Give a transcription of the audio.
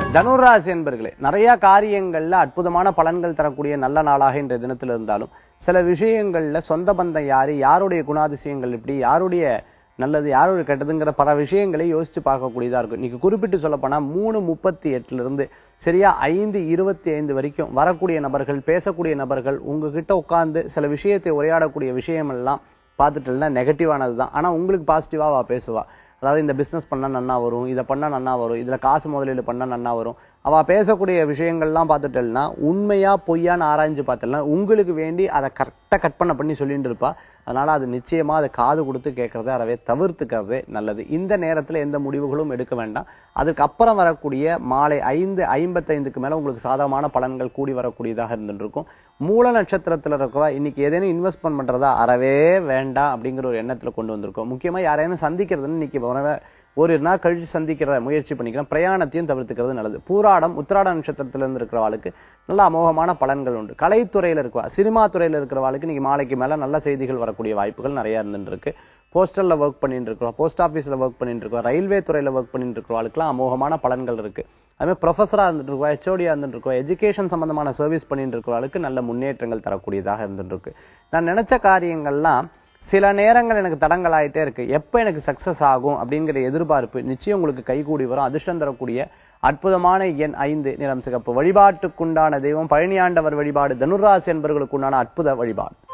தனுராசி என்பர்களே நிறைய காரியங்கள்ல அற்புதமான பலன்கள் தரக்கூடிய நல்ல நாளாக இன்றைய தினத்தில் இருந்தாலும் சில விஷயங்கள்ல சொந்த பந்தம் யாரு யாருடைய குணாதிசயங்கள் இப்படி யாருடைய நல்லது யாருடைய கெட்டதுங்கிற பல விஷயங்களை யோசிச்சு பார்க்கக்கூடியதா இருக்கும் இன்னைக்கு குறிப்பிட்டு சொல்லப்போனா மூணு முப்பத்தி எட்டுல இருந்து சரியா ஐந்து இருபத்தி ஐந்து வரைக்கும் வரக்கூடிய நபர்கள் பேசக்கூடிய நபர்கள் உங்ககிட்ட உட்கார்ந்து சில விஷயத்தை உரையாடக்கூடிய விஷயம் எல்லாம் பார்த்துட்டுனா நெகட்டிவானது தான் ஆனா உங்களுக்கு பாசிட்டிவா அவ பேசுவா அதாவது இந்த பிசினஸ் பண்ணா நன்னா வரும் இதை பண்ணா நன்னா வரும் இதுல காசு முதலீடு பண்ணா நன்னா வரும் அவ பேசக்கூடிய விஷயங்கள்லாம் பார்த்துட்டேன்னா உண்மையா பொய்யான்னு ஆராய்ஞ்சு பார்த்தேன்னா உங்களுக்கு வேண்டி அதை கரெக்டா கற்பனை பண்ணி சொல்லிட்டு இருப்பா அதனால அது நிச்சயமா அதை காது கொடுத்து கேட்கறதை அறவே தவிர்த்துக்கிறதே நல்லது இந்த நேரத்துல எந்த முடிவுகளும் எடுக்க வேண்டாம் அதுக்கு அப்புறம் வரக்கூடிய மாலை ஐந்து ஐம்பத்தைந்துக்கு மேல உங்களுக்கு சாதகமான பலன்கள் கூடி வரக்கூடியதாக இருந்துட்டு இருக்கும் மூல நட்சத்திரத்துல இருக்கவா இன்னைக்கு ஏதேனும் இன்வெஸ்ட்மெண்ட் பண்றதா அறவே வேண்டாம் அப்படிங்கிற ஒரு எண்ணத்துல கொண்டு வந்திருக்கோம் முக்கியமா யாரையும் சந்திக்கிறதுன்னு இன்னைக்கு வரவே ஒரு நாள் கழிச்சு சந்திக்கிறத முயற்சி பண்ணிக்கலாம் பிரயாணத்தையும் தவிர்த்துக்கிறது நல்லது பூராடம் உத்திராட நட்சத்திரத்துல இருந்து இருக்கிறவாளுக்கு நல்ல அமோகமான பலன்கள் உண்டு கலைத்துறையில இருக்கவா சினிமா துறையில இருக்கிறவாளுக்கு இன்னைக்கு மாலைக்கு மேல நல்ல செய்திகள் வரக்கூடிய வாய்ப்புகள் நிறைய இருந்துட்டு இருக்கு போஸ்டல்ல ஒர்க் பண்ணிட்டு இருக்கிறோம் போஸ்ட் ஆஃபீஸ்ல ஒர்க் பண்ணிட்டு இருக்கோம் ரயில்வே துறையில ஒர்க் பண்ணிட்டு இருக்கிறவாளுக்குலாம் அமோகமான பலன்கள் இருக்கு அதுமாதிரி ப்ரொஃபஸரா இருந்துட்டு இருக்கோம் ஹெச்ஓடியா இருந்துட்டு இருக்கோம் எஜுகேஷன் சம்பந்தமான சர்வீஸ் பண்ணிட்டு இருக்கிறவாளுக்கு நல்ல முன்னேற்றங்கள் தரக்கூடியதாக இருந்துட்டு இருக்கு நான் நினைச்ச காரியங்கள்லாம் சில நேரங்கள் எனக்கு தடங்கள் ஆயிட்டே இருக்கு எப்ப எனக்கு சக்சஸ் ஆகும் அப்படிங்கிற எதிர்பார்ப்பு நிச்சயம் உங்களுக்கு கைகூடி வரும் அதிர்ஷ்டம் தரக்கூடிய அற்புதமான எண் ஐந்து நிறம் சிகப்பு வழிபாட்டுக்குண்டான தெய்வம் பழனியாண்டவர் வழிபாடு தனுராசி என்பவர்களுக்குண்டான அற்புத வழிபாடு